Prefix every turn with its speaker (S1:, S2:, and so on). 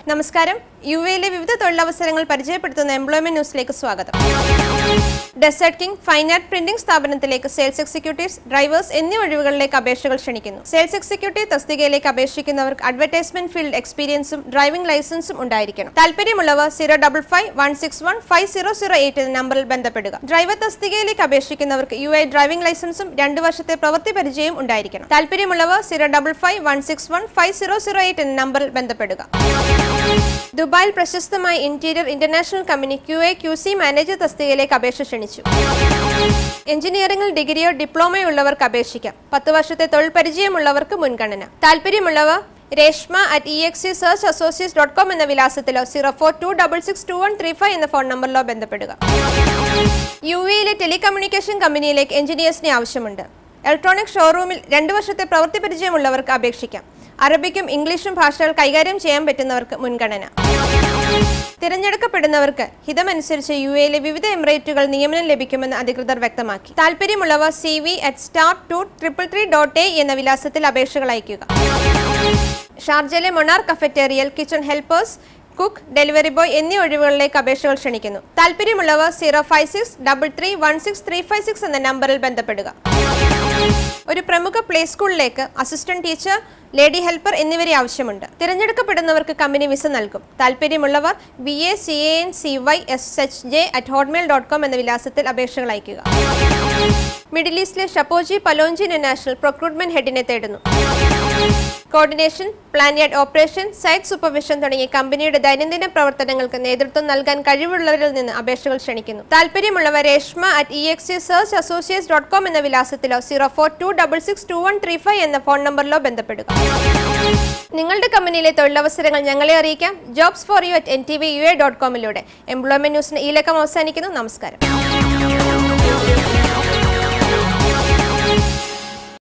S1: നമസ്കാരം യു എയിലെ വിവിധ തൊഴിലവസരങ്ങൾ പരിചയപ്പെടുത്തുന്ന എംപ്ലോയ്മെന്റ് ന്യൂസിലേക്ക് സ്വാഗതം desert king fine art printing സ്ഥാപനത്തിലേക്ക് സെയിൽസ് എക്സിക്യൂട്ടീവ്സ് ഡ്രൈവേഴ്സ് എന്നീ ഒഴിവുകളിലേക്ക് അപേക്ഷകൾ ക്ഷണിക്കുന്നു സെയിൽസ് എക്സിക്യൂട്ടീവ് തസ്തികയിലേക്ക് അപേക്ഷിക്കുന്നവർക്ക് അഡ്വർടൈസ്മെന്റ് ഫീൽഡ് എക്സ്പീരിയൻസും ഡ്രൈവിംഗ് ലൈസൻസും ഉണ്ടായിരിക്കണം താല്പര്യമുള്ളവർ zero double five one six one five zero zero eight എന്ന നമ്പറിൽ ബന്ധപ്പെടുക ഡ്രൈവർ തസ്തികയിലേക്ക് അപേക്ഷിക്കുന്നവർക്ക് യു ഐ ഡ്രൈവിംഗ് ലൈസൻസും രണ്ട് വർഷത്തെ പ്രവൃത്തി പരിചയവും ഉണ്ടായിരിക്കണം താല്പര്യമുള്ളവർ zero double five one six one five zero zero eight എന്ന നമ്പറിൽ ബന്ധപ്പെടുക ദുബായിൽ പ്രശസ്തമായ interior international company Q A Q C manager തസ്തികയിലേക്ക് അപേക്ഷ ക്ഷണിച്ചു എഞ്ചിനീയറിംഗിൽ ഡിഗ്രിയോ ഡിപ്ലോമയോ ഉള്ളവർക്ക് അപേക്ഷിക്കാം പത്ത് വർഷത്തെ തൊഴിൽ പരിചയമുള്ളവർക്ക് മുൻഗണന താല്പര്യമുള്ളവർ Reshma at E X C search associates dot com എന്ന വിലാസത്തിലോ zero four two double six two one three five എന്ന ഫോൺ നമ്പറിലോ ബന്ധപ്പെടുക യു എയിലെ ടെലികമ്മ്യൂണിക്കേഷൻ കമ്പനിയിലേക്ക് എഞ്ചിനീയേഴ്സിനെ ആവശ്യമുണ്ട് ഇലക്ട്രോണിക് ഷോറൂമിൽ രണ്ട് വർഷത്തെ പ്രവൃത്തി പരിചയമുള്ളവർക്ക് അപേക്ഷിക്കാം അറബിക്കും ഇംഗ്ലീഷും ഭാഷകൾ കൈകാര്യം ചെയ്യാൻ പറ്റുന്നവർക്ക് മുൻഗണന തിരഞ്ഞെടുക്കപ്പെടുന്നവർക്ക് ഹിതമനുസരിച്ച് യു എയിലെ വിവിധ എമിറേറ്റുകൾ നിയമനം ലഭിക്കുമെന്ന് അധികൃതർ വ്യക്തമാക്കി താല്പര്യമുള്ളവർ C V at star two triple three dot A എന്ന വിലാസത്തിൽ അപേക്ഷകൾ അയയ്ക്കുക ഷാർജയിലെ മൊണാർ കഫറ്റേറിയൽ kitchen helpers cook delivery boy എന്നീ ഒഴിവുകളിലേക്ക് അപേക്ഷകൾ ക്ഷണിക്കുന്നു താല്പര്യമുള്ളവർ zero five six double three one six three five six എന്ന നമ്പറിൽ ബന്ധപ്പെടുക ഒരു പ്രമുഖ പ്ലേ സ്കൂളിലേക്ക് അസിസ്റ്റന്റ് ടീച്ചർ ലേഡി ഹെൽപ്പർ എന്നിവരെ ആവശ്യമുണ്ട് തിരഞ്ഞെടുക്കപ്പെടുന്നവർക്ക് കമ്പനി വിസ നൽകും താല്പര്യമുള്ളവർ B A C A N C Y S H J at Hotmail dot com എന്ന വിലാസത്തിൽ അപേക്ഷകൾ അയയ്ക്കുക മിഡിൽ ഈസ്റ്റിലെ ഷപ്പോജി പലോഞ്ചി ഇന്റർനാഷണൽ പ്രൊക്രൂട്ട്മെന്റ് ഹെഡിനെ തേടുന്നു coordination plan yard operation site supervision തുടങ്ങിയ കമ്പനിയുടെ ദൈനംദിന പ്രവർത്തനങ്ങൾക്ക് നേതൃത്വം നൽകാൻ കഴിവുള്ളവരിൽ നിന്ന് അപേക്ഷകൾ ക്ഷണിക്കുന്നു താല്പര്യമുള്ളവർ Reshma at E X C search associates dot com എന്ന വിലാസത്തിലോ zero four two double six two one three five എന്ന ഫോൺ നമ്പറിലോ ബന്ധപ്പെടുക നിങ്ങളുടെ കമ്പനിയിലെ തൊഴിലവസരങ്ങൾ ഞങ്ങളെ അറിയിക്കാം jobs for U at N T V U A dot കോമിലൂടെ എംപ്ലോയ്മെന്റ് ന്യൂസിന് ഈ ലക്കം അവസാനിക്കുന്നു നമസ്കാരം